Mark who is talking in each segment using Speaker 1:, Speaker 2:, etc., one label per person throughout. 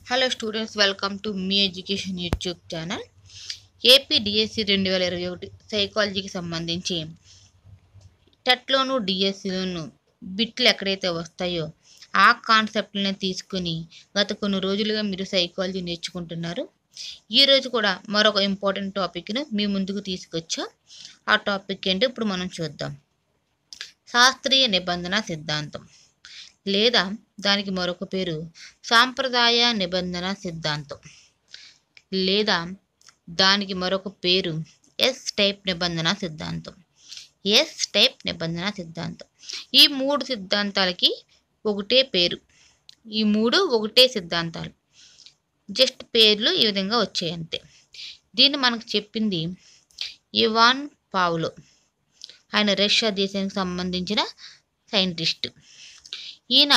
Speaker 1: hello students welcome to Mee education YouTube channel AP DSC రెండు వేల ఇరవై ఒకటి సైకాలజీకి సంబంధించి టెట్లోను డిఎస్సిలోను బిట్లు ఎక్కడైతే వస్తాయో ఆ కాన్సెప్ట్ని తీసుకుని గత కొన్ని రోజులుగా మీరు సైకాలజీ నేర్చుకుంటున్నారు ఈరోజు కూడా మరొక ఇంపార్టెంట్ టాపిక్ను మీ ముందుకు తీసుకొచ్చా ఆ టాపిక్ ఏంటో ఇప్పుడు మనం చూద్దాం శాస్త్రీయ నిబంధన సిద్ధాంతం లేదా దానికి మరొక పేరు సాంప్రదాయ నిబంధన సిద్ధాంతం లేదా దానికి మరొక పేరు ఎస్ టైప్ నిబంధన సిద్ధాంతం ఎస్ టైప్ నిబంధన సిద్ధాంతం ఈ మూడు సిద్ధాంతాలకి ఒకటే పేరు ఈ మూడు ఒకటే సిద్ధాంతాలు జస్ట్ పేర్లు ఈ విధంగా వచ్చాయి అంతే దీన్ని మనకు చెప్పింది ఇవాన్ పావులో ఆయన రష్యా దేశానికి సంబంధించిన సైంటిస్ట్ ఈయన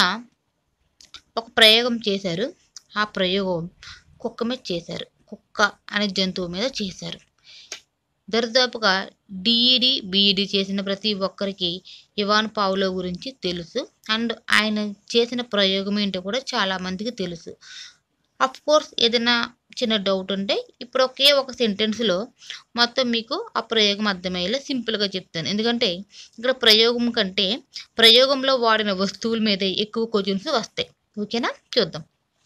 Speaker 1: ఒక ప్రయోగం చేశారు ఆ ప్రయోగం కుక్క మీద చేశారు కుక్క అనే జంతువు మీద చేశారు దరిదాపుగా డిఈడి బిఈడి చేసిన ప్రతి ఒక్కరికి ఇవాన్ పావులో గురించి తెలుసు అండ్ ఆయన చేసిన ప్రయోగం ఏంటో కూడా చాలామందికి తెలుసు అఫ్ కోర్స్ ఏదైనా చిన్న డౌట్ ఉంటే ఇప్పుడు ఒకే ఒక సెంటెన్స్లో మొత్తం మీకు ఆ ప్రయోగం అర్థమయ్యేలా సింపుల్గా చెప్తాను ఎందుకంటే ఇక్కడ ప్రయోగం కంటే ప్రయోగంలో వాడిన వస్తువుల మీదే ఎక్కువ క్వశ్చన్స్ వస్తాయి ఓకేనా చూద్దాం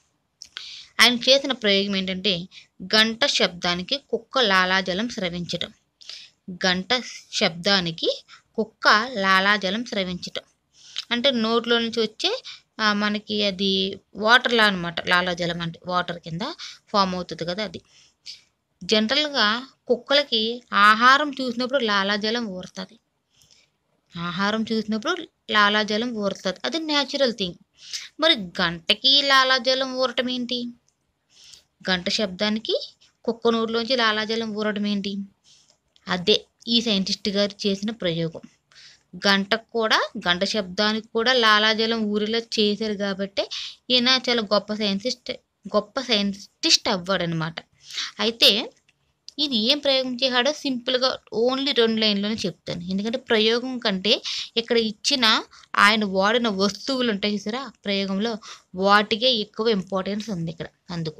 Speaker 1: ఆయన చేసిన ప్రయోగం ఏంటంటే గంట శబ్దానికి కుక్క లాలాజలం స్రవించటం గంట శబ్దానికి కుక్క లాలాజలం స్రవించటం అంటే నోట్లో నుంచి వచ్చే ఆ, మనకి అది వాటర్లా అనమాట లాలాజలం అంటే వాటర్ కింద ఫామ్ అవుతుంది కదా అది జనరల్గా కుక్కలకి ఆహారం చూసినప్పుడు లాలాజలం ఊరుతుంది ఆహారం చూసినప్పుడు లాలాజలం ఊరుతుంది అది న్యాచురల్ థింగ్ మరి గంటకి లాలాజలం ఊరటం ఏంటి గంట శబ్దానికి కుక్క నోట్లోంచి లాలాజలం ఊరడం ఏంటి అదే ఈ సైంటిస్ట్ గారు చేసిన ప్రయోగం గంటకు కూడా గంట శబ్దానికి కూడా లాలాజలం ఊరిలో చేశారు కాబట్టి ఈయన చాలా గొప్ప సైంటిస్ట్ గొప్ప సైంటిస్ట్ అవ్వాడనమాట అయితే ఇది ఏం ప్రయోగం చేశాడో సింపుల్గా ఓన్లీ రెండు లైన్లోనే చెప్తాను ఎందుకంటే ప్రయోగం కంటే ఇక్కడ ఇచ్చిన ఆయన వాడిన వస్తువులు ఉంటాయి చూసారా ఆ ప్రయోగంలో వాటికే ఎక్కువ ఇంపార్టెన్స్ ఉంది ఇక్కడ అందుకు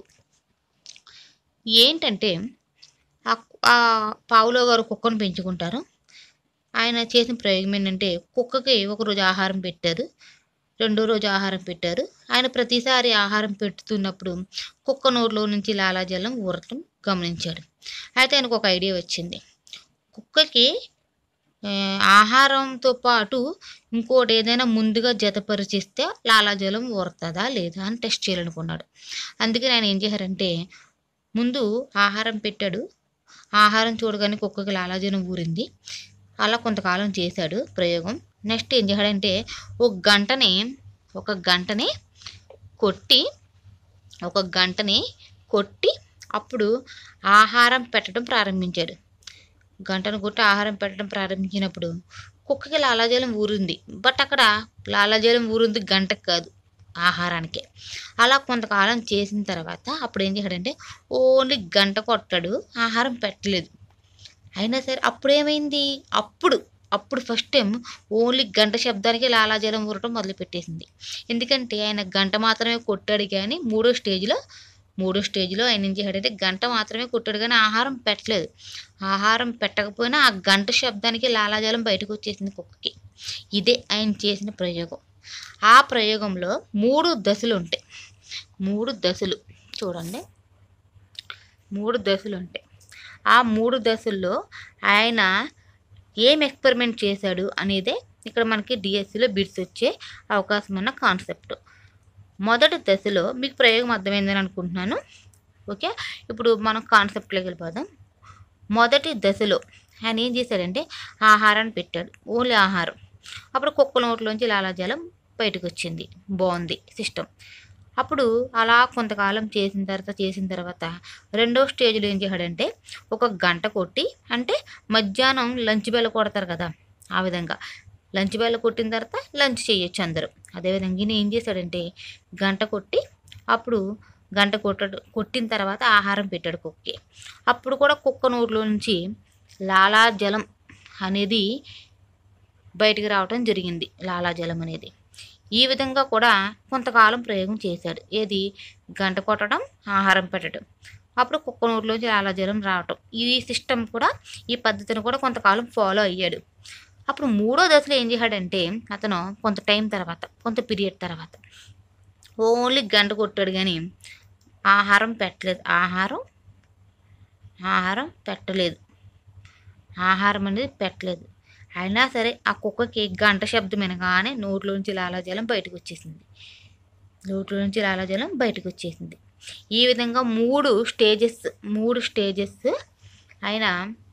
Speaker 1: ఏంటంటే ఆ ఆ పావులో గారు కుక్కను పెంచుకుంటారు ఆయన చేసిన ప్రయోగం ఏంటంటే కుక్కకి ఒకరోజు ఆహారం పెట్టారు రెండో రోజు ఆహారం పెట్టారు ఆయన ప్రతిసారి ఆహారం పెడుతున్నప్పుడు కుక్క నోట్లో నుంచి లాలాజలం ఊరటం గమనించాడు అయితే ఆయనకు ఒక ఐడియా వచ్చింది కుక్కకి ఆ, ఆహారంతో పాటు ఇంకోటి ఏదైనా ముందుగా జతపరిచిస్తే లాలాజలం ఊరుతుందా లేదా అని టెస్ట్ చేయాలనుకున్నాడు అందుకని ఆయన ఏం చేశారంటే ముందు ఆహారం పెట్టాడు ఆహారం చూడగానే కుక్కకి లాలాజలం ఊరింది అలా కొంతకాలం చేశాడు ప్రయోగం నెక్స్ట్ ఏం చేశాడంటే ఒక గంటని ఒక గంటని కొట్టి ఒక గంటని కొట్టి అప్పుడు ఆహారం పెట్టడం ప్రారంభించాడు గంటను కొట్టి ఆహారం పెట్టడం ప్రారంభించినప్పుడు కుక్కకి లాలాజలం ఊరింది బట్ అక్కడ లాలాజలం ఊరింది గంటకు కాదు ఆహారానికే అలా కొంతకాలం చేసిన తర్వాత అప్పుడు ఏం చేశాడంటే ఓన్లీ గంట కొట్టాడు ఆహారం పెట్టలేదు అయినా సరే అప్పుడు ఏమైంది అప్పుడు అప్పుడు ఫస్ట్ టైం ఓన్లీ గంట శబ్దానికి లాలాజలం ఊరటం మొదలుపెట్టేసింది ఎందుకంటే ఆయన గంట మాత్రమే కొట్టాడు కానీ మూడో స్టేజ్లో మూడో స్టేజ్లో ఆయన ఏం చేశాడంటే గంట మాత్రమే కొట్టాడు కానీ ఆహారం పెట్టలేదు ఆహారం పెట్టకపోయినా ఆ గంట శబ్దానికి లాలాజలం బయటకు వచ్చేసింది కుక్కకి ఇదే ఆయన చేసిన ప్రయోగం ఆ ప్రయోగంలో మూడు దశలు ఉంటాయి మూడు దశలు చూడండి మూడు దశలు ఉంటాయి ఆ మూడు దశల్లో ఆయన ఏం ఎక్స్పెరిమెంట్ చేశాడు అనేదే ఇక్కడ మనకి డిఎస్సిలో బిట్స్ వచ్చే అవకాశం ఉన్న కాన్సెప్ట్ మొదటి దశలో మీకు ప్రయోగం అర్థమైందని అనుకుంటున్నాను ఓకే ఇప్పుడు మనం కాన్సెప్ట్లోకి వెళ్ళిపోదాం మొదటి దశలో ఆయన ఏం చేశాడంటే ఆహారాన్ని పెట్టాడు ఓన్లీ ఆహారం అప్పుడు కుక్క నోట్లోంచి లాలాజలం బయటకు వచ్చింది బాగుంది సిస్టమ్ అప్పుడు అలా కొంతకాలం చేసిన తర్వాత చేసిన తర్వాత రెండో స్టేజ్లో ఏం చేశాడంటే ఒక గంట కొట్టి అంటే మధ్యాహ్నం లంచ్ బెల్ కొడతారు కదా ఆ విధంగా లంచ్ బెల్ కొట్టిన తర్వాత లంచ్ చేయొచ్చు అందరూ అదేవిధంగా ఈయన ఏం చేశాడంటే గంట కొట్టి అప్పుడు గంట కొట్టడు కొట్టిన తర్వాత ఆహారం పెట్టాడు కుక్కకి అప్పుడు కూడా కుక్క నోట్లో నుంచి లాలాజలం అనేది బయటికి రావటం జరిగింది లాలాజలం అనేది ఈ విధంగా కూడా కొంతకాలం ప్రయోగం చేశాడు ఏది గంట కొట్టడం ఆహారం పెట్టడం అప్పుడు కుక్క నోట్లోంచి లాలాజలం రావటం ఈ సిస్టమ్ కూడా ఈ పద్ధతిని కూడా కొంతకాలం ఫాలో అయ్యాడు అప్పుడు మూడో దశలో ఏం చేశాడంటే అతను కొంత టైం తర్వాత కొంత పీరియడ్ తర్వాత ఓన్లీ గంట కొట్టాడు కానీ ఆహారం పెట్టలేదు ఆహారం ఆహారం పెట్టలేదు ఆహారం అనేది పెట్టలేదు అయినా సరే ఆ కుక్కకి గంట శబ్దం వినగానే నోట్లోంచి లాలాజలం బయటకు వచ్చేసింది నోట్లోంచి లాలాజలం బయటకు వచ్చేసింది ఈ విధంగా మూడు స్టేజెస్ మూడు స్టేజెస్ ఆయన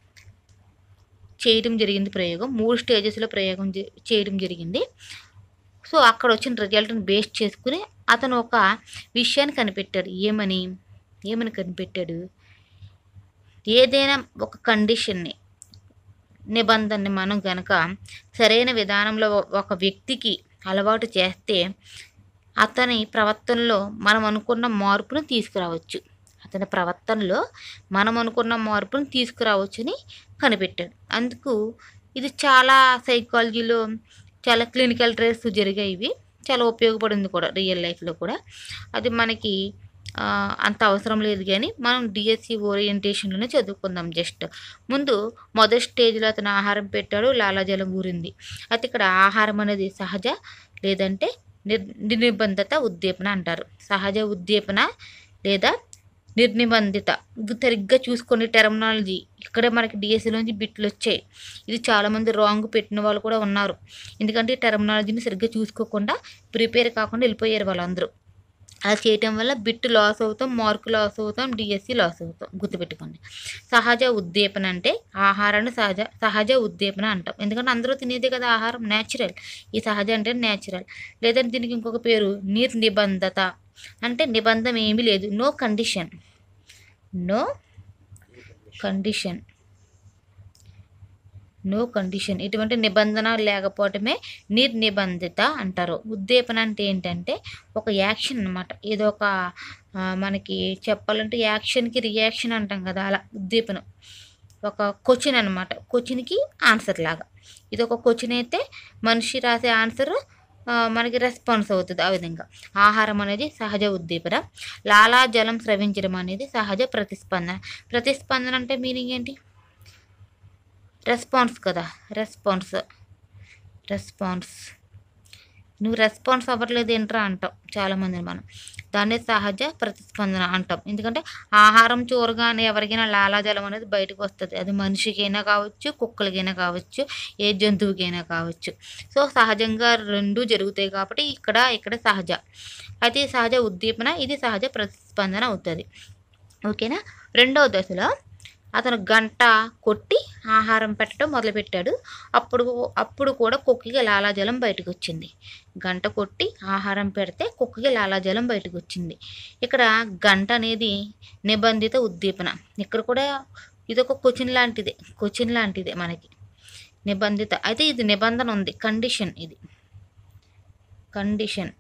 Speaker 1: చేయడం జరిగింది ప్రయోగం మూడు స్టేజెస్లో ప్రయోగం చే- చేయడం జరిగింది సో అక్కడ వచ్చిన రిజల్ట్ని బేస్ చేసుకుని అతను ఒక విషయాన్ని కనిపెట్టాడు ఏమని ఏమని కనిపెట్టాడు ఏదైనా ఒక కండిషన్ని నిబంధనని మనం గనక సరైన విధానంలో ఒక వ్యక్తికి అలవాటు చేస్తే అతని ప్రవర్తనలో మనం అనుకున్న మార్పును తీసుకురావచ్చు అతని ప్రవర్తనలో మనం అనుకున్న మార్పును తీసుకురావచ్చని కనిపెట్టాడు అందుకు ఇది చాలా సైకాలజీలో చాలా క్లినికల్ ట్రేస్ జరిగాయి ఇవి చాలా ఉపయోగపడింది కూడా రియల్ లైఫ్లో కూడా అది మనకి ఆ, అంత అవసరం లేదు కానీ మనం డిఎస్సి ఓరియంటేషన్లోనే చదువుకుందాం జస్ట్ ముందు మొదటి స్టేజ్లో అతను ఆహారం పెట్టాడు లాలాజలం ఊరింది అయితే ఇక్కడ ఆహారం అనేది సహజ లేదంటే నిర్ నిర్నిబంధత ఉద్దీపన అంటారు సహజ ఉద్దీపన లేదా నిర్నిబంధిత ఇది సరిగ్గా చూసుకొని టెర్మినాలజీ ఇక్కడే మనకి డిఎస్సిలోంచి బిట్లు వచ్చాయి ఇది చాలామంది రాంగ్ పెట్టిన వాళ్ళు కూడా ఉన్నారు ఎందుకంటే ఈ టెర్మినాలజీని సరిగ్గా చూసుకోకుండా ప్రిపేర్ కాకుండా వెళ్ళిపోయారు వాళ్ళందరూ అలా చేయటం వల్ల బిట్ లాస్ అవుతాం మార్కు లాస్ అవుతాం డిఎస్సి లాస్ అవుతాం గుర్తుపెట్టుకోండి సహజ ఉద్దీపన అంటే ఆహారాన్ని సహజ సహజ ఉద్దీపన అంటాం ఎందుకంటే అందరూ తినేదే కదా ఆహారం న్యాచురల్ ఈ సహజ అంటే న్యాచురల్ లేదంటే దీనికి ఇంకొక పేరు నిర్నిబంధత అంటే నిబంధన ఏమీ లేదు no condition no condition no condition ఇటువంటి నిబంధన లేకపోవటమే నిర్నిబంధిత అంటారు ఉద్దీపన అంటే ఏంటంటే ఒక యాక్షన్ అన్నమాట ఏదో ఒక ఆ, మనకి చెప్పాలంటే యాక్షన్కి రియాక్షన్ అంటాం కదా అలా ఉద్దీపన ఒక క్వశ్చన్ అనమాట క్వశ్చన్కి ఆన్సర్ లాగా ఇది ఒక క్వశ్చన్ అయితే మనిషి రాసే ఆన్సర్ మనకి రెస్పాన్స్ అవుతుంది ఆ విధంగా ఆహారం అనేది సహజ ఉద్దీపన లాలాజలం స్రవించడం అనేది సహజ ప్రతిస్పందన ప్రతిస్పందన అంటే మీనింగ్ ఏంటి రెస్పాన్స్ కదా రెస్పాన్స్ రెస్పాన్స్ నువ్వు రెస్పాన్స్ అవ్వట్లేదు ఏంట్రా అంటాం చాలామందిని మనం దాన్ని సహజ ప్రతిస్పందన అంటాం ఎందుకంటే ఆహారం చూరగానే ఎవరికైనా లాలాజలం అనేది బయటకు వస్తుంది అది మనిషికైనా కావచ్చు కుక్కలకైనా కావచ్చు ఏ జంతువుకైనా కావచ్చు సో సహజంగా రెండు జరుగుతాయి కాబట్టి ఇక్కడ ఇక్కడ సహజ అయితే ఈ సహజ ఉద్దీపన ఇది సహజ ప్రతిస్పందన అవుతుంది ఓకేనా రెండవ దశలో అతను గంట కొట్టి ఆహారం పెట్టడం మొదలుపెట్టాడు అప్పుడు అప్పుడు కూడా కుక్కకి లాలాజలం బయటకు వచ్చింది గంట కొట్టి ఆహారం పెడితే కుక్కకి లాలాజలం బయటకు వచ్చింది ఇక్కడ గంట అనేది నిబంధిత ఉద్దీపన ఇక్కడ కూడా ఇది ఒక క్వశ్చన్ లాంటిదే క్వశ్చన్ లాంటిదే మనకి నిబంధిత అయితే ఇది నిబంధన ఉంది కండిషన్ ఇది కండిషన్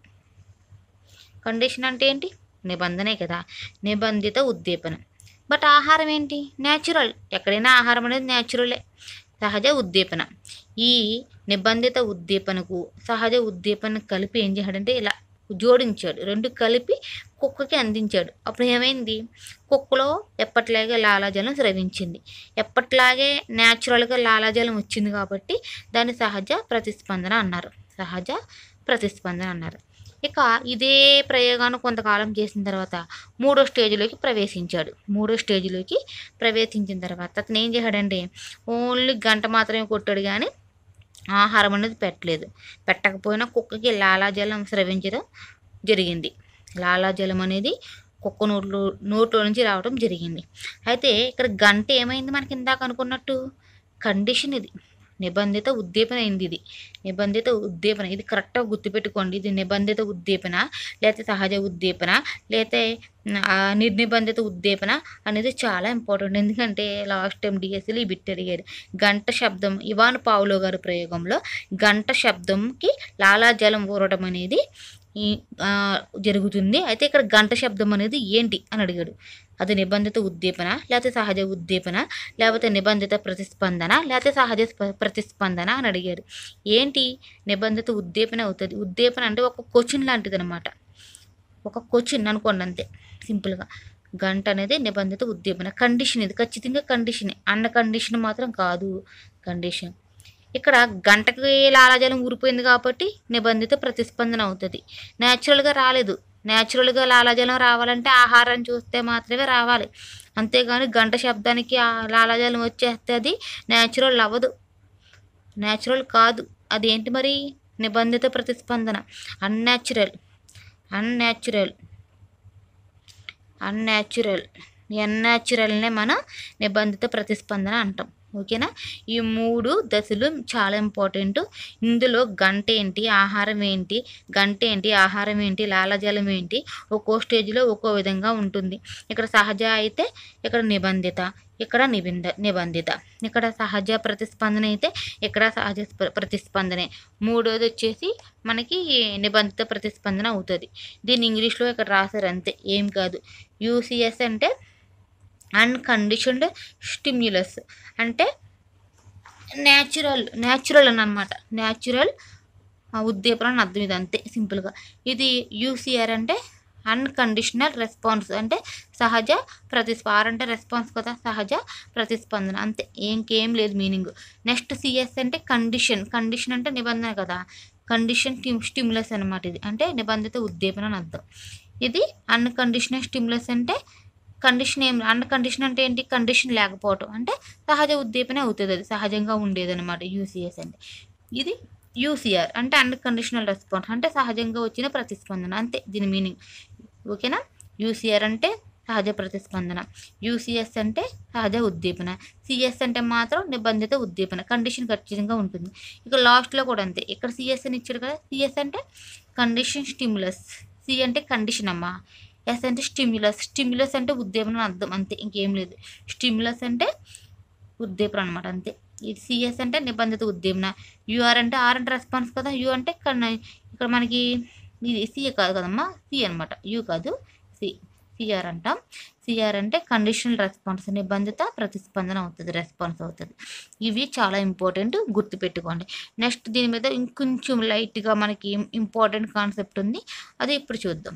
Speaker 1: కండిషన్ అంటే ఏంటి నిబంధనే కదా నిబంధిత ఉద్దీపన బట్ ఆహారం ఏంటి న్యాచురల్ ఎక్కడైనా ఆహారం అనేది న్యాచురలే సహజ ఉద్దీపన ఈ నిబంధిత ఉద్దీపనకు సహజ ఉద్దీపన కలిపి ఏం చేశాడంటే ఇలా జోడించాడు రెండు కలిపి కుక్కకి అందించాడు అప్పుడు ఏమైంది కుక్కలో ఎప్పట్లాగే లాలాజలం స్రవించింది ఎప్పట్లాగే న్యాచురల్గా లాలాజలం వచ్చింది కాబట్టి దాన్ని సహజ ప్రతిస్పందన అన్నారు సహజ ప్రతిస్పందన అన్నారు ఇక ఇదే ప్రయోగాన్ని కొంతకాలం చేసిన తర్వాత మూడో స్టేజ్లోకి ప్రవేశించాడు మూడో స్టేజ్లోకి ప్రవేశించిన తర్వాత అతను ఏం చేశాడంటే ఓన్లీ గంట మాత్రమే కొట్టాడు కానీ ఆహారం అనేది పెట్టలేదు పెట్టకపోయినా కుక్కకి లాలాజలం స్రవించడం జరిగింది లాలాజలం అనేది కుక్క నోట్లో నోట్లో నుంచి రావడం జరిగింది అయితే ఇక్కడ గంట ఏమైంది మనకి ఇందాక అనుకున్నట్టు కండిషన్ ఇది నిబంధిత ఉద్దీపన అయింది ఇది నిబంధిత ఉద్దీపన ఇది కరెక్ట్గా గుర్తుపెట్టుకోండి ఇది నిబంధిత ఉద్దీపన లేకపోతే సహజ ఉద్దీపన లేకపోతే ఆ, నిర్నిబంధిత ఉద్దీపన అనేది చాలా ఇంపార్టెంట్ ఎందుకంటే లాస్ట్ టైం డిఎస్సీలో ఈ బిట్ అడిగారు గంట శబ్దం ఇవాన్ పావులో గారి ప్రయోగంలో గంట శబ్దంకి లాలాజలం ఊరడం అనేది ఈ ఆ, జరుగుతుంది అయితే ఇక్కడ గంట శబ్దం అనేది ఏంటి అని అడిగాడు అది నిబంధిత ఉద్దీపన లేకపోతే సహజ ఉద్దీపన లేకపోతే నిబంధిత ప్రతిస్పందన లేకపోతే సహజ స్ప- ప్రతిస్పందన అని అడిగాడు ఏంటి నిబంధిత ఉద్దీపన అవుతుంది ఉద్దీపన అంటే ఒక క్వశ్చన్ లాంటిది అనమాట ఒక క్వశ్చన్ అనుకోండి అంతే సింపుల్గా గంట అనేది నిబంధిత ఉద్దీపన కండిషన్ ఇది ఖచ్చితంగా కండిషన్ అన్న కండిషన్ మాత్రం కాదు కండిషన్ ఇక్కడ గంటకి లాలాజలం ఊరిపోయింది కాబట్టి నిబంధిత ప్రతిస్పందన అవుతుంది న్యాచురల్గా రాలేదు న్యాచురల్గా లాలాజలం రావాలంటే ఆహారం చూస్తే మాత్రమే రావాలి అంతేగాని గంట శబ్దానికి ఆ లాలాజలం వచ్చేస్తే అది న్యాచురల్ అవ్వదు న్యాచురల్ కాదు అదేంటి మరి నిబంధిత ప్రతిస్పందన అన్యాచురల్ అన్యాచురల్ అన్యాచురల్ అన్యాచురల్నే మనం నిబంధిత ప్రతిస్పందన అంటాం ఓకేనా ఈ మూడు దశలు చాలా ఇంపార్టెంట్ ఇందులో గంట ఏంటి ఆహారం ఏంటి గంట ఏంటి ఆహారం ఏంటి లాలాజలం ఏంటి ఒక్కో స్టేజ్లో ఒక్కో విధంగా ఉంటుంది ఇక్కడ సహజ అయితే ఇక్కడ నిబంధిత ఇక్కడ నిబంధ నిబంధిత ఇక్కడ సహజ ప్రతిస్పందన అయితే ఇక్కడ సహజ స్ప- ప్రతిస్పందనే మూడోది వచ్చేసి మనకి నిబంధిత ప్రతిస్పందన అవుతుంది దీన్ని ఇంగ్లీష్లో ఇక్కడ రాశారు అంతే ఏం కాదు యూసిఎస్ అంటే అన్కండిషన్డ్ స్టిమ్యులస్ అంటే న్యాచురల్ న్యాచురల్ అని అనమాట న్యాచురల్ ఉద్దీపన అని అర్థం ఇది అంతే సింపుల్గా ఇది యూసిఆర్ అంటే అన్కండిషనల్ రెస్పాన్స్ అంటే సహజ ప్రతిస్ప ఆర్ అంటే రెస్పాన్స్ కదా సహజ ప్రతిస్పందన అంతే ఇంకేం లేదు మీనింగ్ నెక్స్ట్ సిఎస్ అంటే కండిషన్ కండిషన్ అంటే నిబంధన కదా కండిషన్ స్టిమ్యులస్ అనమాట ఇది అంటే నిబంధిత ఉద్దీపన అని అర్థం ఇది అన్కండిషనల్ స్టిమ్యులస్ అంటే కండిషన్ ఏం అన్న కండిషన్ అంటే ఏంటి కండిషన్ లేకపోవటం అంటే సహజ ఉద్దీపన అవుతుంది అది సహజంగా ఉండేది అనమాట యూసిఎస్ అంటే ఇది యూసిఆర్ అంటే అన్కండిషనల్ రెస్పాన్స్ అంటే సహజంగా వచ్చిన ప్రతిస్పందన అంతే దీని మీనింగ్ ఓకేనా యూసిఆర్ అంటే సహజ ప్రతిస్పందన యూసిఎస్ అంటే సహజ ఉద్దీపన సిఎస్ అంటే మాత్రం నిబంధిత ఉద్దీపన కండిషన్ ఖచ్చితంగా ఉంటుంది ఇక లాస్ట్లో కూడా అంతే ఇక్కడ సిఎస్ అని ఇచ్చాడు కదా సిఎస్ అంటే కండిషన్ స్టిమ్యులస్ సి అంటే కండిషన్ అమ్మా ఎస్ అంటే స్టిమ్యులస్ స్టిమ్యులస్ అంటే ఉద్దీపన అని అర్థం అంతే ఇంకేం లేదు స్టిమ్యులస్ అంటే ఉద్దీపన అనమాట అంతే ఇది సిఎస్ అంటే నిబంధిత ఉద్దీపన యూఆర్ అంటే ఆర్ అంటే రెస్పాన్స్ కదా యు అంటే కన్- ఇక్కడ మనకి ఇది సి కాదు కదమ్మా సి అనమాట యు కాదు సి సిఆర్ అంటాం సిఆర్ అంటే కండిషనల్ రెస్పాన్స్ నిబంధిత ప్రతిస్పందన అవుతుంది రెస్పాన్స్ అవుతుంది ఇవి చాలా ఇంపార్టెంట్ గుర్తుపెట్టుకోండి నెక్స్ట్ దీని మీద ఇంకొంచెం లైట్గా మనకి ఇంపార్టెంట్ కాన్సెప్ట్ ఉంది అది ఇప్పుడు చూద్దాం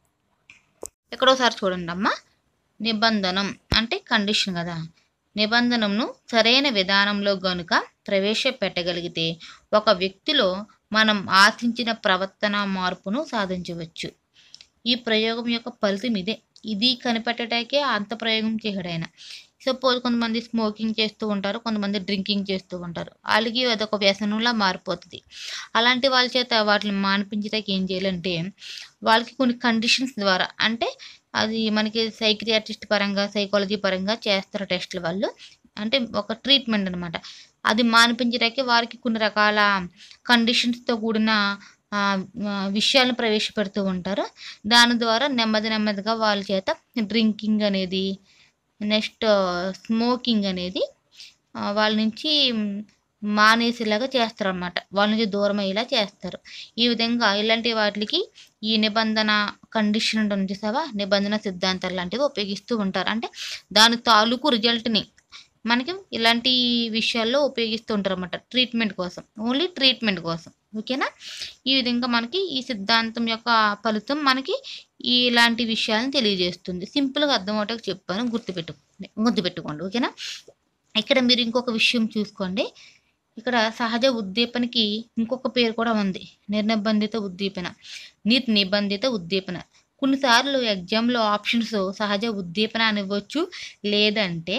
Speaker 1: ఎక్కడోసారి చూడండి అమ్మా నిబంధనం అంటే కండిషన్ కదా నిబంధనను సరైన విధానంలో గనుక ప్రవేశపెట్టగలిగితే ఒక వ్యక్తిలో మనం ఆశించిన ప్రవర్తన మార్పును సాధించవచ్చు ఈ ప్రయోగం యొక్క ఫలితం ఇదే ఇది కనిపెట్టడానికే అంత ప్రయోగం చేయడు ఆయన సపోజ్ కొంతమంది స్మోకింగ్ చేస్తూ ఉంటారు కొంతమంది డ్రింకింగ్ చేస్తూ ఉంటారు వాళ్ళకి అదొక వ్యసనంలా మారిపోతుంది అలాంటి వాళ్ళ చేత వాటిని మానిపించడానికి ఏం చేయాలంటే వాళ్ళకి కొన్ని కండిషన్స్ ద్వారా అంటే అది మనకి సైక్రియాట్రిస్ట్ పరంగా సైకాలజీ పరంగా చేస్తారు టెస్టులు వాళ్ళు అంటే ఒక ట్రీట్మెంట్ అనమాట అది మానిపించడానికి వారికి కొన్ని రకాల కండిషన్స్తో కూడిన ఆ, ఆ, విషయాలను ప్రవేశపెడుతూ ఉంటారు దాని ద్వారా నెమ్మది నెమ్మదిగా వాళ్ళ చేత డ్రింకింగ్ అనేది నెక్స్ట్ స్మోకింగ్ అనేది ఆ, వాళ్ళ నుంచి మ్, మానేసేలాగా చేస్తారు అనమాట వాళ్ళ నుంచి దూరం అయ్యేలా చేస్తారు ఈ విధంగా ఇలాంటి వాటికి ఈ నిబంధన కండిషన్ ఉంటుంది చూసావా నిబంధన సిద్ధాంతాలు లాంటివి ఉపయోగిస్తూ ఉంటారు అంటే దాని తాలూకు రిజల్ట్ని మనకి ఇలాంటి విషయాల్లో ఉపయోగిస్తూ ఉంటారు అన్నమాట ట్రీట్మెంట్ కోసం ఓన్లీ ట్రీట్మెంట్ కోసం ఓకేనా ఈ విధంగా మనకి ఈ సిద్ధాంతం యొక్క ఫలితం మనకి ఇలాంటి విషయాలను తెలియజేస్తుంది సింపుల్గా అర్థమవుటకు చెప్పాను గుర్తుపెట్టుకోండి గుర్తుపెట్టుకోండి ఓకేనా ఇక్కడ మీరు ఇంకొక విషయం చూసుకోండి ఇక్కడ సహజ ఉద్దీపనకి ఇంకొక పేరు కూడా ఉంది నిర్నిబంధిత ఉద్దీపన నిర్నిబంధిత ఉద్దీపన కొన్నిసార్లు ఎగ్జామ్లో ఆప్షన్స్ సహజ ఉద్దీపన అని ఇవ్వచ్చు లేదంటే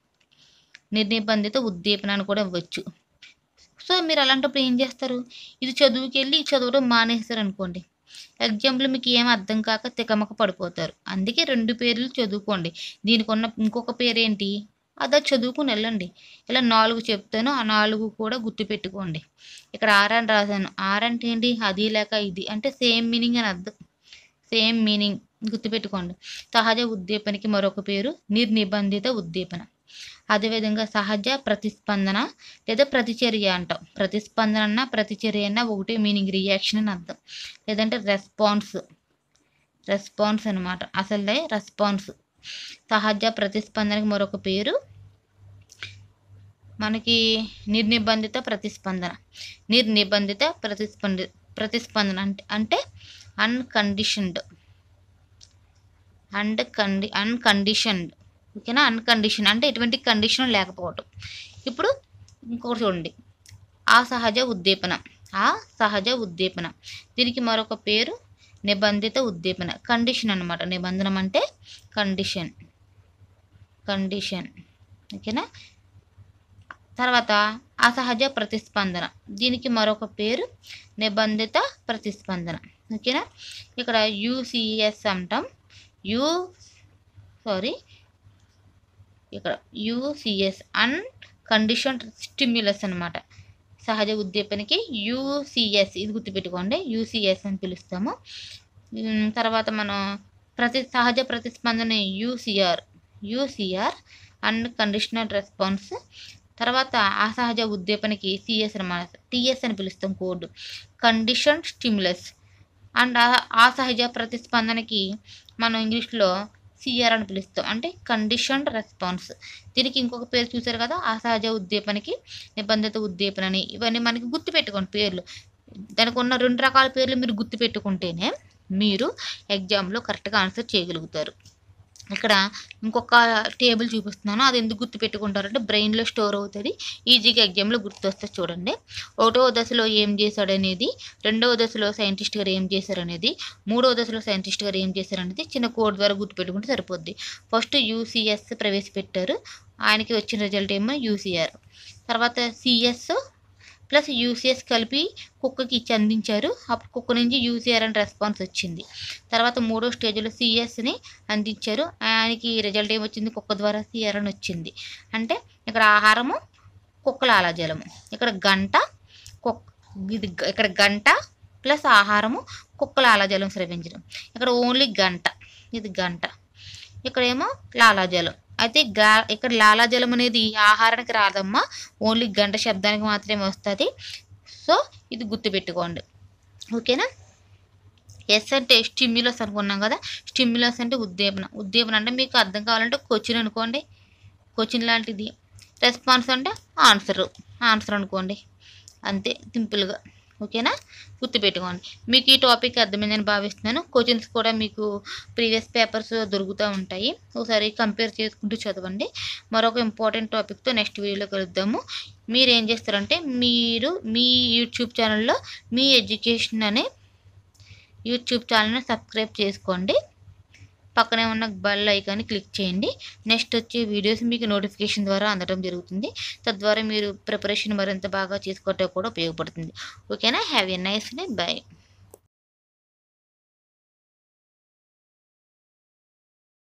Speaker 1: నిర్నిబంధిత ఉద్దీపన అని కూడా ఇవ్వచ్చు సో మీరు అలాంటప్పుడు ఏం చేస్తారు ఇది చదువుకి వెళ్ళి చదవడం మానేస్తారు అనుకోండి ఎగ్జామ్లో మీకు ఏం అర్థం కాక తికమక పడిపోతారు అందుకే రెండు పేర్లు చదువుకోండి దీనికి ఉన్న ఇంకొక పేరు ఏంటి అదా చదువుకుని వెళ్ళండి ఇలా నాలుగు చెప్తాను ఆ నాలుగు కూడా గుర్తుపెట్టుకోండి ఇక్కడ ఆర్ అని రాశాను ఆర్ అంటే ఏంటి అది లేక ఇది అంటే సేమ్ మీనింగ్ అని అర్థం సేమ్ మీనింగ్ గుర్తుపెట్టుకోండి సహజ ఉద్దీపనకి మరొక పేరు నిర్నిబంధిత ఉద్దీపన అదేవిధంగా సహజ ప్రతిస్పందన లేదా ప్రతిచర్య అంటాం ప్రతిస్పందన అన్న ప్రతిచర్య అన్న ఒకటే మీనింగ్ రియాక్షన్ అని అర్థం లేదంటే రెస్పాన్స్ రెస్పాన్స్ అనమాట అసలే రెస్పాన్స్ సహజ ప్రతిస్పందనకి మరొక పేరు మనకి నిర్నిబంధిత ప్రతిస్పందన నిర్నిబంధిత ప్రతిస్పంద ప్రతిస్పందన అంటే అంటే అన్కండిషన్డ్ అండ్ కండి అన్కండిషన్డ్ ఓకేనా అన్కండిషన్ అంటే ఎటువంటి కండిషన్ లేకపోవటం ఇప్పుడు ఇంకొకటి చూడండి ఆ సహజ ఉద్దీపన ఆ సహజ ఉద్దీపన దీనికి మరొక పేరు నిబంధిత ఉద్దీపన కండిషన్ అన్నమాట నిబంధనం అంటే కండిషన్ కండిషన్ ఓకేనా తర్వాత అసహజ ప్రతిస్పందన దీనికి మరొక పేరు నిబంధిత ప్రతిస్పందన ఓకేనా ఇక్కడ యూసిఎస్ అంటాం యూ సారీ ఇక్కడ యూసిఎస్ అన్ కండిషన్ స్టిమ్యులస్ అనమాట సహజ ఉద్దీపనకి యూసిఎస్ ఇది గుర్తుపెట్టుకోండి యూసిఎస్ అని పిలుస్తాము ఉమ్, తర్వాత మనం ప్రతి సహజ ప్రతిస్పందన యూసిఆర్ యూసిఆర్ అన్ కండిషనల్ రెస్పాన్స్ తర్వాత అసహజ ఉద్దీపనకి సిఎస్ అనమాట టిఎస్ అని పిలుస్తాం కోడ్ కండిషన్ స్టిమ్యులస్ అండ్ అసహజ ప్రతిస్పందనకి మనం ఇంగ్లీష్లో సిఆర్ అని పిలుస్తాం అంటే కండిషన్డ్ రెస్పాన్స్ దీనికి ఇంకొక పేరు చూసారు కదా అసహజ ఉద్దీపనకి నిబంధిత ఉద్దీపన అని ఇవన్నీ మనకి గుర్తుపెట్టుకోండి పేర్లు దానికి ఉన్న రెండు రకాల పేర్లు మీరు గుర్తుపెట్టుకుంటేనే మీరు ఎగ్జామ్లో కరెక్ట్గా ఆన్సర్ చేయగలుగుతారు ఇక్కడ ఇంకొక టేబుల్ చూపిస్తున్నాను అది ఎందుకు గుర్తుపెట్టుకుంటారంటే బ్రెయిన్లో స్టోర్ అవుతుంది ఈజీగా ఎగ్జామ్లో గుర్తొస్తే చూడండి ఒకటో దశలో ఏం చేశాడు అనేది రెండవ దశలో సైంటిస్ట్ గారు ఏం చేశారు అనేది మూడవ దశలో సైంటిస్ట్ గారు ఏం చేశారు అనేది చిన్న కోడ్ ద్వారా గుర్తుపెట్టుకుంటే సరిపోద్ది ఫస్ట్ యూసీఎస్ ప్రవేశపెట్టారు ఆయనకి వచ్చిన రిజల్ట్ ఏమో యూసీఆర్ తర్వాత సిఎస్ ప్లస్ యూసీఎస్ కలిపి కుక్కకి ఇచ్చి అందించారు అప్పుడు కుక్క నుంచి యూసీఆర్ అని రెస్పాన్స్ వచ్చింది తర్వాత మూడో స్టేజ్లో సిఎస్ని అందించారు ఆయనకి రిజల్ట్ ఏమొచ్చింది కుక్క ద్వారా సిఆర్ అని వచ్చింది అంటే ఇక్కడ ఆహారము కుక్కల ఆలాజలము ఇక్కడ గంట కుక్క ఇది గ- ఇక్కడ గంట ప్లస్ ఆహారము కుక్కల ఆలాజలం స్రవించడం ఇక్కడ ఓన్లీ గంట ఇది గంట ఇక్కడేమో లాలాజలం అయితే గా ఇక్కడ లాలాజలం అనేది ఆహారానికి రాదమ్మా ఓన్లీ గంట శబ్దానికి మాత్రమే వస్తుంది సో ఇది గుర్తుపెట్టుకోండి ఓకేనా ఎస్ అంటే స్టిమ్యులస్ అనుకున్నాం కదా స్టిమ్యులస్ అంటే ఉద్దీపన ఉద్దీపన అంటే మీకు అర్థం కావాలంటే క్వశ్చన్ అనుకోండి క్వశ్చన్ లాంటిది రెస్పాన్స్ అంటే ఆన్సర్ ఆన్సర్ అనుకోండి అంతే సింపుల్గా ఓకేనా గుర్తుపెట్టుకోండి మీకు ఈ టాపిక్ అర్థమైందని భావిస్తున్నాను క్వశ్చన్స్ కూడా మీకు ప్రీవియస్ పేపర్స్ దొరుకుతూ ఉంటాయి ఒకసారి కంపేర్ చేసుకుంటూ చదవండి మరొక ఇంపార్టెంట్ టాపిక్తో నెక్స్ట్ వీడియోలో కలుద్దాము మీరు ఏం చేస్తారంటే మీరు మీ యూట్యూబ్ ఛానల్లో మీ ఎడ్యుకేషన్ అనే యూట్యూబ్ ఛానల్ని సబ్స్క్రైబ్ చేసుకోండి పక్కనే ఉన్న బెల్ ఐకాన్ని క్లిక్ చేయండి నెక్స్ట్ వచ్చే వీడియోస్ మీకు నోటిఫికేషన్ ద్వారా అందడం జరుగుతుంది తద్వారా మీరు ప్రిపరేషన్ మరింత బాగా చేసుకోవటం కూడా ఉపయోగపడుతుంది ఓకేనా have a nice day by